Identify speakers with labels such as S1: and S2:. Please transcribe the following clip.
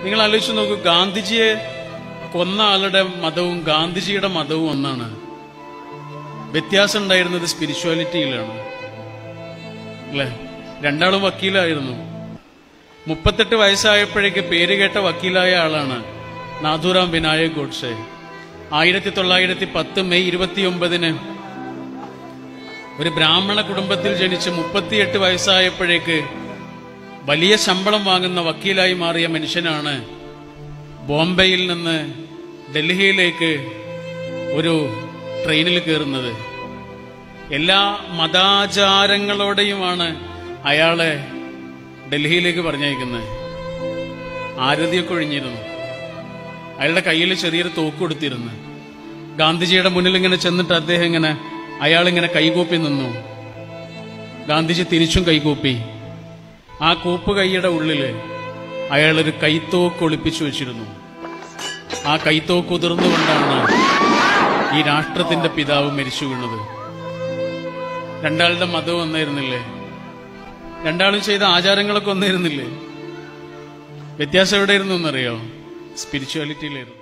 S1: നിങ്ങൾ ആലോചിച്ച് നോക്കൂ ഗാന്ധിജിയെ കൊന്ന ആളുടെ മതവും ഗാന്ധിജിയുടെ മതവും ഒന്നാണ് വ്യത്യാസം ഉണ്ടായിരുന്നത് സ്പിരിച്വാലിറ്റിയിലാണ് അല്ലേ രണ്ടാളും വക്കീലായിരുന്നു മുപ്പത്തെട്ട് വയസ്സായപ്പോഴേക്ക് പേര് കേട്ട വക്കീലായ ആളാണ് നാഥുറാം വിനായക് ഗോഡ്സെ ആയിരത്തി തൊള്ളായിരത്തി പത്ത് മെയ് ഇരുപത്തിയൊമ്പതിന് ഒരു ബ്രാഹ്മണ കുടുംബത്തിൽ ജനിച്ച് മുപ്പത്തിയെട്ട് വയസ്സായപ്പോഴേക്ക് വലിയ ശമ്പളം വാങ്ങുന്ന വക്കീലായി മാറിയ മനുഷ്യനാണ് ബോംബെയിൽ നിന്ന് ഡൽഹിയിലേക്ക് ഒരു ട്രെയിനിൽ കയറുന്നത് എല്ലാ മതാചാരങ്ങളോടെയുമാണ് അയാളെ ഡൽഹിയിലേക്ക് പറഞ്ഞയക്കുന്നത് ആരതിയൊക്കെ ഒഴിഞ്ഞിരുന്നു അയാളുടെ കയ്യിൽ ചെറിയൊരു തോക്ക് കൊടുത്തിരുന്നു ഗാന്ധിജിയുടെ മുന്നിൽ ഇങ്ങനെ ചെന്നിട്ട് അദ്ദേഹം ഇങ്ങനെ അയാൾ ഇങ്ങനെ കൈകൂപ്പി നിന്നു ഗാന്ധിജി തിരിച്ചും കൈകൂപ്പി ആ കൂപ്പ് കൈയുടെ ഉള്ളില് അയാളൊരു കൈത്തോക്ക് ഒളിപ്പിച്ചു വെച്ചിരുന്നു ആ കൈത്തോക്ക് ഉതിർന്നുകൊണ്ടാണ് ഈ രാഷ്ട്രത്തിന്റെ പിതാവ് മരിച്ചു വീണത് രണ്ടാളുടെ മതം ഒന്നായിരുന്നില്ലേ രണ്ടാളും ചെയ്ത ആചാരങ്ങളൊക്കെ ഒന്നായിരുന്നില്ലേ വ്യത്യാസം എവിടെയായിരുന്നു എന്നറിയോ സ്പിരിച്വാലിറ്റിയിലായിരുന്നു